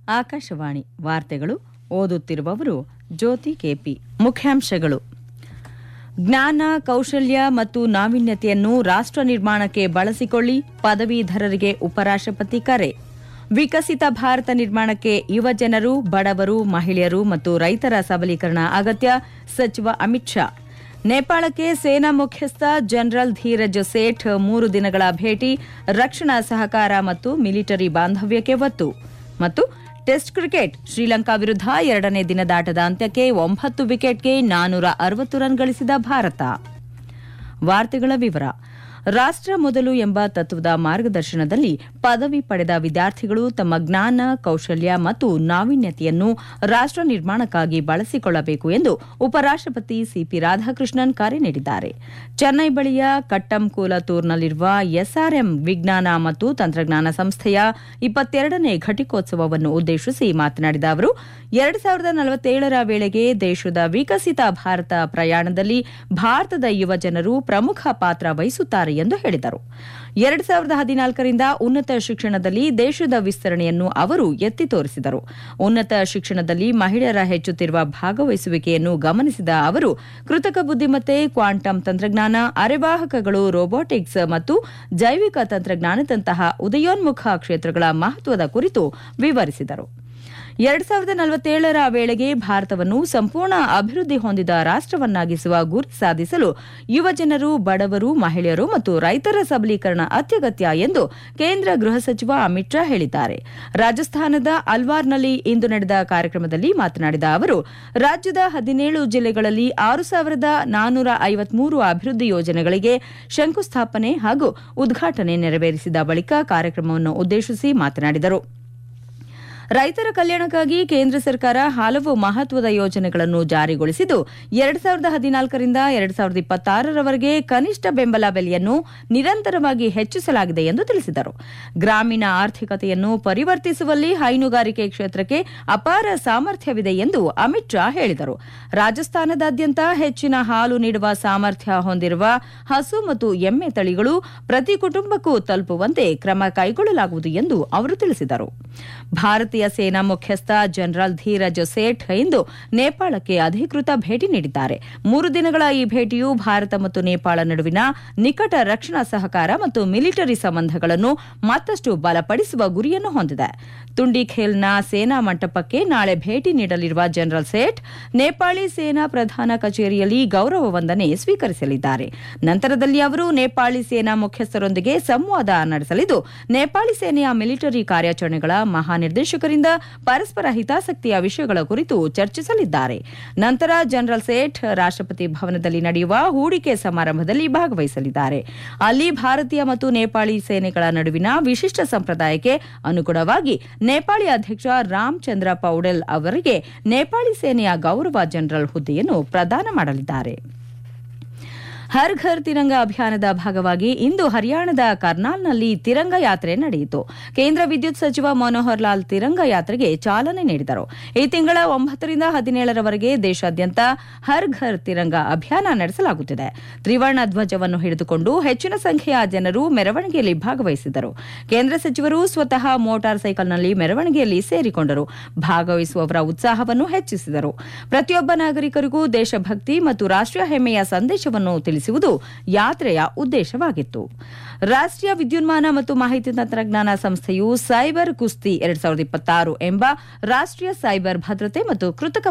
ಆಕಾಶವಾಣಿ ವಾರ್ತೆಗಳು ಓದುತ್ತಿರುವವರು ಜ್ಯೋತಿ ಕೆಪಿ ಮುಖ್ಯಾಂಶಗಳು ಜ್ಞಾನ ಕೌಶಲ್ಯ ಮತ್ತು ನಾವೀನ್ಯತೆಯನ್ನು ರಾಷ್ಟ್ರ ನಿರ್ಮಾಣಕ್ಕೆ ಬಳಸಿಕೊಳ್ಳಿ ಪದವೀಧರರಿಗೆ ಉಪರಾಷ್ಟ್ರಪತಿ ಕರೆ ವಿಕಸಿತ ಭಾರತ ನಿರ್ಮಾಣಕ್ಕೆ ಯುವಜನರು ಬಡವರು ಮಹಿಳೆಯರು ಮತ್ತು ರೈತರ ಸಬಲೀಕರಣ ಅಗತ್ಯ ಸಚಿವ ಅಮಿತ್ ಶಾ ನೇಪಾಳಕ್ಕೆ ಸೇನಾ ಮುಖ್ಯಸ್ಥ ಜನರಲ್ ಧೀರಜ್ ಸೇಠ್ ಮೂರು ದಿನಗಳ ಭೇಟಿ ರಕ್ಷಣಾ ಸಹಕಾರ ಮತ್ತು ಮಿಲಿಟರಿ ಬಾಂಧವ್ಯಕ್ಕೆ ಒತ್ತು ಮತ್ತು ಟೆಸ್ಟ್ ಕ್ರಿಕೆಟ್ ಶ್ರೀಲಂಕಾ ವಿರುದ್ಧ ಎರಡನೇ ದಿನದಾಟದ ಅಂತ್ಯಕ್ಕೆ ಒಂಬತ್ತು ವಿಕೆಟ್ಗೆ ನಾನೂರ ಅರವತ್ತು ರನ್ ಗಳಿಸಿದ ಭಾರತ ವಾರ್ತೆಗಳ ವಿವರ ರಾಷ್ಟ್ರ ಮೊದಲು ಎಂಬ ತತ್ವದ ಮಾರ್ಗದರ್ಶನದಲ್ಲಿ ಪದವಿ ಪಡೆದ ವಿದ್ಯಾರ್ಥಿಗಳು ತಮ್ಮ ಜ್ಞಾನ ಕೌಶಲ್ಯ ಮತ್ತು ನಾವೀನ್ಯತೆಯನ್ನು ರಾಷ್ಟ್ರ ನಿರ್ಮಾಣಕ್ಕಾಗಿ ಬಳಸಿಕೊಳ್ಳಬೇಕು ಎಂದು ಉಪರಾಷ್ಟ್ರಪತಿ ಸಿಪಿ ರಾಧಾಕೃಷ್ಣನ್ ಕರೆ ನೀಡಿದ್ದಾರೆ ಚೆನ್ನೈ ಬಳಿಯ ಕಟ್ಟಂಕೂಲತೂರ್ನಲ್ಲಿರುವ ಎಸ್ಆರ್ಎಂ ವಿಜ್ಞಾನ ಮತ್ತು ತಂತ್ರಜ್ಞಾನ ಸಂಸ್ಥೆಯ ಇಪ್ಪತ್ತೆರಡನೇ ಘಟಿಕೋತ್ಸವವನ್ನು ಉದ್ದೇಶಿಸಿ ಮಾತನಾಡಿದ ಅವರು ಎರಡು ಸಾವಿರದ ನಲವತ್ತೇಳರ ವೇಳೆಗೆ ದೇಶದ ವಿಕಸಿತ ಭಾರತ ಪ್ರಯಾಣದಲ್ಲಿ ಭಾರತದ ಯುವಜನರು ಪ್ರಮುಖ ಪಾತ್ರ ವಹಿಸುತ್ತಾರೆ ಎಂದು ಹೇಳಿದರು ಎರಡು ಸಾವಿರದ ಹದಿನಾಲ್ಕರಿಂದ ಉನ್ನತ ಶಿಕ್ಷಣದಲ್ಲಿ ದೇಶದ ವಿಸ್ತರಣೆಯನ್ನು ಅವರು ಎತ್ತಿ ತೋರಿಸಿದರು ಉನ್ನತ ಶಿಕ್ಷಣದಲ್ಲಿ ಮಹಿಳೆಯರ ಹೆಚ್ಚುತ್ತಿರುವ ಭಾಗವಹಿಸುವಿಕೆಯನ್ನು ಗಮನಿಸಿದ ಅವರು ಕೃತಕ ಬುದ್ದಿಮತ್ತೆ ಕ್ವಾಂಟಮ್ ತಂತ್ರಜ್ಞಾನ ಅರೆವಾಹಕಗಳು ರೋಬೋಟಿಕ್ಸ್ ಮತ್ತು ಜೈವಿಕ ತಂತ್ರಜ್ಞಾನದಂತಹ ಉದಯೋನ್ಮುಖ ಕ್ಷೇತ್ರಗಳ ಮಹತ್ವದ ಕುರಿತು ವಿವರಿಸಿದರು ಎರಡು ಸಾವಿರದ ನಲವತ್ತೇಳರ ವೇಳೆಗೆ ಭಾರತವನ್ನು ಸಂಪೂರ್ಣ ಅಭಿವೃದ್ಧಿ ಹೊಂದಿದ ರಾಷ್ಟವನ್ನಾಗಿಸುವ ಗುರಿ ಸಾಧಿಸಲು ಯುವಜನರು ಬಡವರು ಮಹಿಳೆಯರು ಮತ್ತು ರೈತರ ಸಬಲೀಕರಣ ಅತ್ಯಗತ್ಯ ಎಂದು ಕೇಂದ್ರ ಗೃಹ ಸಚಿವ ಅಮಿತ್ ಶಾ ಹೇಳಿದ್ದಾರೆ ರಾಜಸ್ಥಾನದ ಅಲ್ವಾರ್ನಲ್ಲಿ ಇಂದು ನಡೆದ ಕಾರ್ಯಕ್ರಮದಲ್ಲಿ ಮಾತನಾಡಿದ ಅವರು ರಾಜ್ಯದ ಹದಿನೇಳು ಜಿಲ್ಲೆಗಳಲ್ಲಿ ಆರು ಸಾವಿರದ ನಾನೂರ ಐವತ್ಮೂರು ಅಭಿವೃದ್ಧಿ ಯೋಜನೆಗಳಿಗೆ ಶಂಕುಸ್ಥಾಪನೆ ಹಾಗೂ ಉದ್ಘಾಟನೆ ನೆರವೇರಿಸಿದ ಬಳಿಕ ಕಾರ್ಯಕ್ರಮವನ್ನು ಉದ್ದೇಶಿಸಿ ಮಾತನಾಡಿದರು ರೈತರ ಕಲ್ಯಾಣಕ್ಕಾಗಿ ಕೇಂದ್ರ ಸರ್ಕಾರ ಹಲವು ಮಹತ್ವದ ಯೋಜನೆಗಳನ್ನು ಜಾರಿಗೊಳಿಸಿದ್ದು ಎರಡು ಸಾವಿರದ ಹದಿನಾಲ್ಕರಿಂದ ಎರಡು ಸಾವಿರದ ಇಪ್ಪತ್ತಾರರವರೆಗೆ ಕನಿಷ್ಠ ಬೆಂಬಲ ಬೆಲೆಯನ್ನು ನಿರಂತರವಾಗಿ ಹೆಚ್ಚಿಸಲಾಗಿದೆ ಎಂದು ತಿಳಿಸಿದರು ಗ್ರಾಮೀಣ ಆರ್ಥಿಕತೆಯನ್ನು ಪರಿವರ್ತಿಸುವಲ್ಲಿ ಹೈನುಗಾರಿಕೆ ಕ್ಷೇತ್ರಕ್ಕೆ ಅಪಾರ ಸಾಮರ್ಥ್ಯವಿದೆ ಎಂದು ಅಮಿತ್ ಶಾ ಹೇಳಿದರು ರಾಜಸ್ಥಾನದಾದ್ಯಂತ ಹೆಚ್ಚಿನ ಹಾಲು ನೀಡುವ ಸಾಮರ್ಥ್ಯ ಹೊಂದಿರುವ ಹಸು ಮತ್ತು ಎಮ್ಮೆ ತಳಿಗಳು ಪ್ರತಿ ಕುಟುಂಬಕ್ಕೂ ತಲುಪುವಂತೆ ಕ್ರಮ ಕೈಗೊಳ್ಳಲಾಗುವುದು ಎಂದು ಅವರು ತಿಳಿಸಿದರು ಭಾರತೀಯ ಸೇನಾ ಮುಖ್ಯಸ್ಥ ಜನರಲ್ ಧೀರಜ್ ಸೇಠ್ ಇಂದು ನೇಪಾಳಕ್ಕೆ ಅಧಿಕೃತ ಭೇಟಿ ನೀಡಿದ್ದಾರೆ ಮೂರು ದಿನಗಳ ಈ ಭೇಟಿಯು ಭಾರತ ಮತ್ತು ನೇಪಾಳ ನಡುವಿನ ನಿಕಟ ರಕ್ಷಣಾ ಸಹಕಾರ ಮತ್ತು ಮಿಲಿಟರಿ ಸಂಬಂಧಗಳನ್ನು ಮತ್ತಷ್ಟು ಬಲಪಡಿಸುವ ಗುರಿಯನ್ನು ಹೊಂದಿದೆ ತುಂಡಿಖೇಲ್ನ ಸೇನಾ ಮಂಟಪಕ್ಕೆ ನಾಳೆ ಭೇಟಿ ನೀಡಲಿರುವ ಜನರಲ್ ಸೇಠ್ ನೇಪಾಳಿ ಸೇನಾ ಪ್ರಧಾನ ಕಚೇರಿಯಲ್ಲಿ ಗೌರವ ವಂದನೆ ಸ್ವೀಕರಿಸಲಿದ್ದಾರೆ ನಂತರದಲ್ಲಿ ಅವರು ನೇಪಾಳಿ ಸೇನಾ ಮುಖ್ಯಸ್ಥರೊಂದಿಗೆ ಸಂವಾದ ನಡೆಸಲಿದ್ದು ನೇಪಾಳಿ ಸೇನೆಯ ಮಿಲಿಟರಿ ಕಾರ್ಯಾಚರಣೆಗಳ ಮಹಾನಿರ್ದೇಶಕರಿಂದ ಪರಸ್ಪರ ಹಿತಾಸಕ್ತಿಯ ವಿಷಯಗಳ ಕುರಿತು ಚರ್ಚಿಸಲಿದ್ದಾರೆ ನಂತರ ಜನರಲ್ ಸೇಠ್ ರಾಷ್ಟ್ರಪತಿ ಭವನದಲ್ಲಿ ನಡೆಯುವ ಹೂಡಿಕೆ ಸಮಾರಂಭದಲ್ಲಿ ಭಾಗವಹಿಸಲಿದ್ದಾರೆ ಅಲ್ಲಿ ಭಾರತೀಯ ಮತ್ತು ನೇಪಾಳಿ ಸೇನೆಗಳ ನಡುವಿನ ವಿಶಿಷ್ಟ ಸಂಪ್ರದಾಯಕ್ಕೆ ಅನುಗುಣವಾಗಿ ನೇಪಾಳಿ ಅಧ್ಯಕ್ಷ ರಾಮಚಂದ್ರ ಪೌಡೆಲ್ ಅವರಿಗೆ ನೇಪಾಳಿ ಸೇನೆಯ ಗೌರವ ಜನರಲ್ ಹುದ್ದೆಯನ್ನು ಪ್ರದಾನ ಮಾಡಲಿದ್ದಾರೆ ಹರ್ ಘರ್ ತಿರಂಗ ಅಭಿಯಾನದ ಭಾಗವಾಗಿ ಇಂದು ಹರಿಯಾಣದ ಕರ್ನಾಲ್ನಲ್ಲಿ ತಿರಂಗ ಯಾತ್ರೆ ನಡೆಯಿತು ಕೇಂದ್ರ ವಿದ್ಯುತ್ ಸಚಿವ ಮನೋಹರ್ ಲಾಲ್ ತಿರಂಗ ಯಾತ್ರೆಗೆ ಚಾಲನೆ ನೀಡಿದರು ಈ ತಿಂಗಳ ಒಂಬತ್ತರಿಂದ ಹದಿನೇಳರವರೆಗೆ ದೇಶಾದ್ಯಂತ ಹರ್ ಘರ್ ತಿರಂಗ ಅಭಿಯಾನ ನಡೆಸಲಾಗುತ್ತಿದೆ ತ್ರಿವರ್ಣ ಧ್ವಜವನ್ನು ಹಿಡಿದುಕೊಂಡು ಹೆಚ್ಚಿನ ಸಂಖ್ಯೆಯ ಜನರು ಮೆರವಣಿಗೆಯಲ್ಲಿ ಭಾಗವಹಿಸಿದರು ಕೇಂದ್ರ ಸಚಿವರು ಸ್ವತಃ ಮೋಟಾರ್ ಸೈಕಲ್ನಲ್ಲಿ ಮೆರವಣಿಗೆಯಲ್ಲಿ ಸೇರಿಕೊಂಡರು ಭಾಗವಹಿಸುವವರ ಉತ್ಸಾಹವನ್ನು ಹೆಚ್ಚಿಸಿದರು ಪ್ರತಿಯೊಬ್ಬ ನಾಗರಿಕರಿಗೂ ದೇಶಭಕ್ತಿ ಮತ್ತು ರಾಷ್ಟ್ರೀಯ ಹೆಮ್ಮೆಯ ಸಂದೇಶವನ್ನು ತಿಳಿಸುವುದು ಯಾತ್ರೆಯ ಉದ್ದೇಶವಾಗಿತ್ತು ರಾಷ್ಟ್ರೀಯ ವಿದ್ಯುನ್ಮಾನ ಮತ್ತು ಮಾಹಿತಿ ತಂತ್ರಜ್ಞಾನ ಸಂಸ್ಥೆಯು ಸೈಬರ್ ಕುಸ್ತಿ ಎರಡ್ ಸಾವಿರದ ಇಪ್ಪತ್ತಾರು ಎಂಬ ರಾಷ್ಟ್ರೀಯ ಸೈಬರ್ ಭದ್ರತೆ ಮತ್ತು ಕೃತಕ